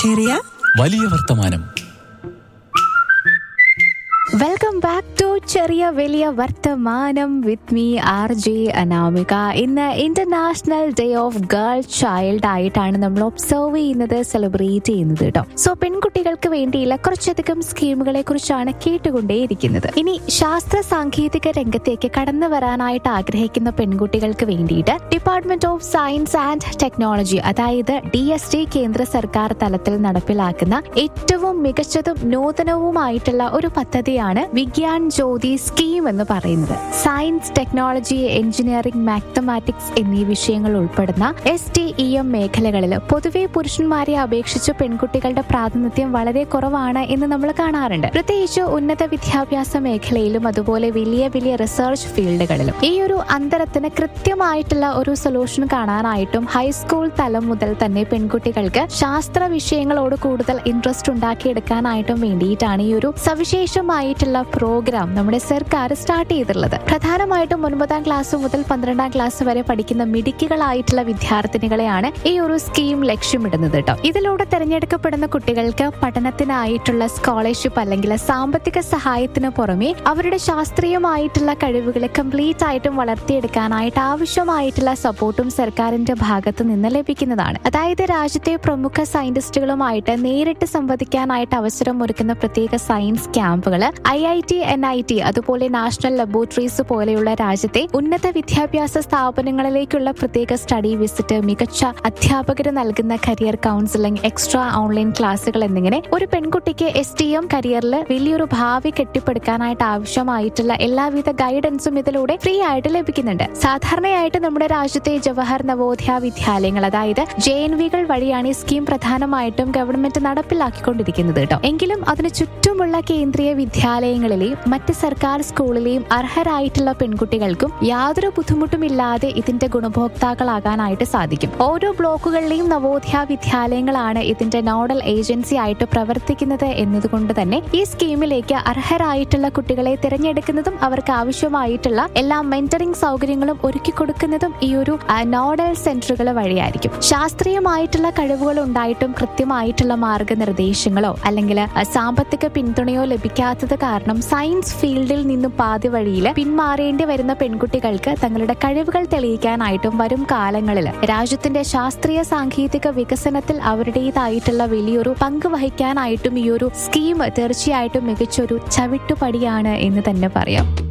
ചെറിയ വലിയ വർത്തമാനം വെൽക്കം ബാക്ക് ടു ചെറിയ വലിയ വർത്തമാനം with me R J Anamika ഇന്ന് international day of girl child ആയിട്ടാണ് നമ്മൾ ഒബ്സർവ് ചെയ്യുന്നത് സെലിബ്രേറ്റ് ചെയ്യുന്നത് കേട്ടോ സോ പെൺകുട്ടികൾക്ക് വേണ്ടിയുള്ള കുറച്ചധികം സ്കീമുകളെ കുറിച്ചാണ് കേട്ടുകൊണ്ടേയിരിക്കുന്നത് ഇനി ശാസ്ത്ര സാങ്കേതിക രംഗത്തേക്ക് കടന്നു വരാനായിട്ട് ആഗ്രഹിക്കുന്ന പെൺകുട്ടികൾക്ക് വേണ്ടിയിട്ട് department of science and technology അതായത് ഡി എസ് ടി കേന്ദ്ര സർക്കാർ തലത്തിൽ നടപ്പിലാക്കുന്ന ഏറ്റവും മികച്ചതും നൂതനവുമായിട്ടുള്ള ഒരു പദ്ധതിയാണ് വിഗ്യാൻ ജ്യോതി സ്കീം എന്ന് പറയുന്നത് സയൻസ് ടെക്നോളജി എഞ്ചിനീയറിംഗ് മാത്തമാറ്റിക്സ് എന്നീ വിഷയങ്ങൾ ഉൾപ്പെടുന്ന എസ് ടി ഇ എം മേഖലകളിൽ പൊതുവെ പുരുഷന്മാരെ അപേക്ഷിച്ച് പെൺകുട്ടികളുടെ പ്രാതിനിധ്യം വളരെ കുറവാണ് എന്ന് നമ്മൾ കാണാറുണ്ട് പ്രത്യേകിച്ച് ഉന്നത വിദ്യാഭ്യാസ മേഖലയിലും അതുപോലെ വലിയ വലിയ റിസർച്ച് ഫീൽഡുകളിലും ഈ ഒരു അന്തരത്തിന് കൃത്യമായിട്ടുള്ള ഒരു സൊല്യൂഷൻ കാണാനായിട്ടും ഹൈസ്കൂൾ തലം മുതൽ തന്നെ പെൺകുട്ടികൾക്ക് ശാസ്ത്ര വിഷയങ്ങളോട് കൂടുതൽ ഇൻട്രസ്റ്റ് ഉണ്ടാക്കിയെടുക്കാനായിട്ടും വേണ്ടിയിട്ടാണ് ഈ ഒരു സവിശേഷമായിട്ടുള്ള പ്രോഗ്രാം നമ്മുടെ സർക്കാർ സ്റ്റാർട്ട് ചെയ്തിട്ടുള്ളത് പ്രധാനമായിട്ടും ഒൻപതാം ക്ലാസ് മുതൽ പന്ത്രണ്ടാം ക്ലാസ് വരെ പഠിക്കുന്ന മിടുക്കികളായിട്ടുള്ള വിദ്യാർത്ഥിനികളെയാണ് ഈ ഒരു സ്കീം ലക്ഷ്യമിടുന്നത് കേട്ടോ ഇതിലൂടെ തെരഞ്ഞെടുക്കപ്പെടുന്ന കുട്ടികൾക്ക് പഠനത്തിനായിട്ടുള്ള സ്കോളർഷിപ്പ് അല്ലെങ്കിൽ സാമ്പത്തിക സഹായത്തിന് പുറമെ അവരുടെ ശാസ്ത്രീയമായിട്ടുള്ള കഴിവുകളെ കംപ്ലീറ്റ് ആയിട്ടും വളർത്തിയെടുക്കാനായിട്ട് ആവശ്യമായിട്ടുള്ള സപ്പോർട്ടും സർക്കാരിന്റെ ഭാഗത്ത് നിന്ന് ലഭിക്കുന്നതാണ് അതായത് രാജ്യത്തെ പ്രമുഖ സയന്റിസ്റ്റുകളുമായിട്ട് നേരിട്ട് സംവദിക്കാനായിട്ട് അവസരം ഒരുക്കുന്ന പ്രത്യേക സയൻസ് ക്യാമ്പുകൾ I I T N I T അതുപോലെ നാഷണൽ ലബോറട്ടറീസ് പോലെയുള്ള രാജ്യത്തെ ഉന്നത വിദ്യാഭ്യാസ സ്ഥാപനങ്ങളിലേക്കുള്ള പ്രത്യേക സ്റ്റഡി വിസിറ്റ് മികച്ച അധ്യാപകർ നൽകുന്ന കരിയർ കൗൺസിലിംഗ് എക്സ്ട്രാ ഓൺലൈൻ ക്ലാസുകൾ എന്നിങ്ങനെ ഒരു പെൺകുട്ടിക്ക് എസ് ടി എം കരിയറിൽ വലിയൊരു ഭാവി കെട്ടിപ്പടുക്കാനായിട്ട് ആവശ്യമായിട്ടുള്ള എല്ലാവിധ ഗൈഡൻസും ഇതിലൂടെ ഫ്രീ ആയിട്ട് ലഭിക്കുന്നുണ്ട് സാധാരണയായിട്ട് നമ്മുടെ രാജ്യത്തെ ജവഹർ നവോദയ വിദ്യാലയങ്ങൾ അതായത് ജെ എൻ വികൾ വഴിയാണ് ഈ സ്കീം പ്രധാനമായിട്ടും ഗവൺമെന്റ് നടപ്പിലാക്കിക്കൊണ്ടിരിക്കുന്നത് കേട്ടോ എങ്കിലും അതിന് ചുറ്റുമുള്ള കേന്ദ്രീയ വിദ്യാലയങ്ങളിലെയും മറ്റ് സർക്കാർ സ്കൂളിലെയും അർഹരായിട്ടുള്ള പെൺകുട്ടികൾക്കും യാതൊരു ബുദ്ധിമുട്ടുമില്ലാതെ ഇതിന്റെ ഗുണഭോക്താക്കളാകാനായിട്ട് സാധിക്കും ഓരോ ബ്ലോക്കുകളിലെയും നവോദയ വിദ്യാലയങ്ങളാണ് ഇതിന്റെ നോഡൽ ഏജൻസി ആയിട്ട് പ്രവർത്തിക്കുന്നത് എന്നതുകൊണ്ട് തന്നെ ഈ സ്കീമിലേക്ക് അർഹരായിട്ടുള്ള കുട്ടികളെ തിരഞ്ഞെടുക്കുന്നതും അവർക്ക് ആവശ്യമായിട്ടുള്ള എല്ലാ മെന്ററിംഗ് സൗകര്യങ്ങളും ഒരുക്കി കൊടുക്കുന്നതും ഈ ഒരു ആ, നോഡൽ സെന്ററുകൾ വഴിയായിരിക്കും ശാസ്ത്രീയമായിട്ടുള്ള കഴിവുകൾ ഉണ്ടായിട്ടും കൃത്യമായിട്ടുള്ള മാർഗനിർദ്ദേശങ്ങളോ അല്ലെങ്കിൽ ആ, സാമ്പത്തിക പിന്തുണയോ ലഭിക്കാത്തത് കാരണം സയൻസ് ഫീൽഡിൽ നിന്നും പാതി വഴിയിൽ പിന്മാറേണ്ടി വരുന്ന പെൺകുട്ടികൾക്ക് തങ്ങളുടെ കഴിവുകൾ തെളിയിക്കാനായിട്ടും വരും കാലങ്ങളിൽ രാജ്യത്തിന്റെ ശാസ്ത്രീയ സാങ്കേതിക വികസനത്തിൽ അവരുടേതായിട്ടുള്ള വലിയൊരു പങ്ക് വഹിക്കാനായിട്ടും ഈ ഒരു സ്കീം തീർച്ചയായിട്ടും മികച്ചൊരു ചവിട്ടുപടിയാണ് എന്ന് തന്നെ പറയാം